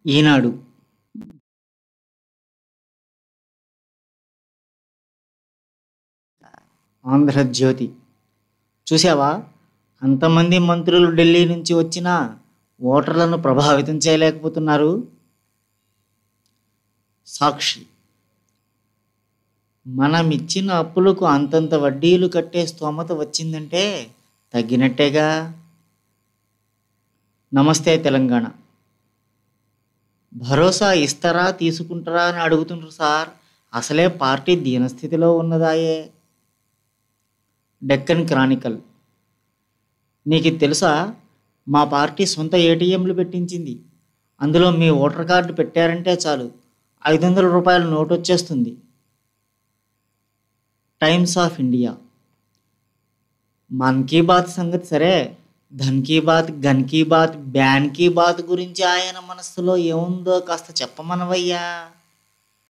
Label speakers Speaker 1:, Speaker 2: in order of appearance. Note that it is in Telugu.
Speaker 1: ఈనాడు ఆంధ్రజ్యోతి చూసావా అంతమంది మంత్రులు ఢిల్లీ నుంచి వచ్చినా ఓటర్లను ప్రభావితం చేయలేకపోతున్నారు సాక్షి మనం ఇచ్చిన అప్పులకు అంతంత వడ్డీలు కట్టే స్తోమత వచ్చిందంటే తగ్గినట్టేగా నమస్తే తెలంగాణ భరోసా ఇస్తారా తీసుకుంటారా అని అడుగుతుండ్రు సార్ అసలే పార్టీ దీనస్థితిలో ఉన్నదాయే డెక్కన్ క్రానికల్ నీకు ఇది తెలుసా మా పార్టీ సొంత ఏటీఎంలు పెట్టించింది అందులో మీ ఓటర్ కార్డు పెట్టారంటే చాలు ఐదు వందల రూపాయల నోటు వచ్చేస్తుంది Times of India Mann ki Baat సంగతి సరే ధన్ కీ బాత్ గన్ కీ బాత్ బ్యాన్ కీ బాత్ గురించి ఆయన మనస్సులో ఏముందో కాస్త చెప్పమనవయ్యా